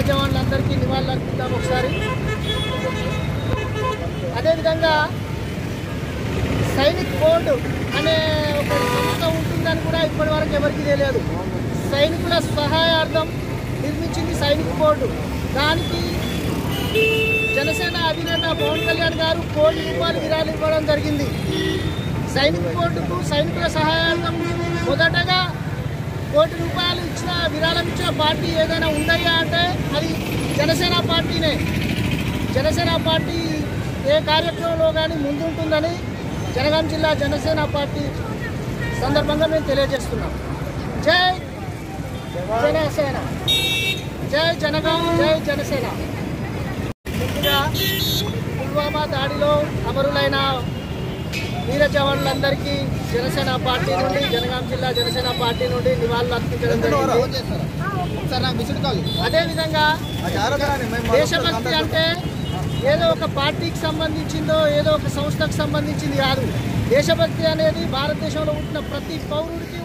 జవాన్లందరికీ నివాళులు అర్పిద్దాం ఒకసారి అదేవిధంగా సైనిక్ బోర్డు అనే ఒక సంస్థ ఉంటుందని కూడా ఇప్పటి వరకు ఎవరికి తెలియదు సైనికుల సహాయార్థం నిర్మించింది సైనిక్ బోర్డు దానికి జనసేన అధినేత పవన్ కళ్యాణ్ గారు కోటి రూపాయలు విరాళం ఇవ్వడం జరిగింది సైనిక్ బోర్డుకు సైనికుల సహాయార్థం మొదటగా కోటి రూపాయలు ఇచ్చిన విరాళం ఇచ్చిన పార్టీ ఏదైనా ఉందయ్యా అంటే అది జనసేన పార్టీనే జనసేన పార్టీ ఏ కార్యక్రమంలో కానీ ముందుంటుందని జనగాం జిల్లా జనసేన పార్టీ సందర్భంగా మేము తెలియజేస్తున్నాం జై జనసేన జై జనగాం జై జనసేన ముందుగా పుల్వామా దాడిలో అమరులైన వీర జవాన్లందరికీ జనసేన పార్టీ నుండి జనగాం జిల్లా జనసేన పార్టీ నుండి నివాళులు అర్పించడం జరిగింది సార్ నాకు మిస్డ్ కాల్ అదేవిధంగా దేశభక్తి అంటే ఏదో ఒక పార్టీకి సంబంధించిందో ఏదో ఒక సంస్థకు సంబంధించింది కాదు దేశభక్తి అనేది భారతదేశంలో ఉంటున్న ప్రతి పౌరుడికి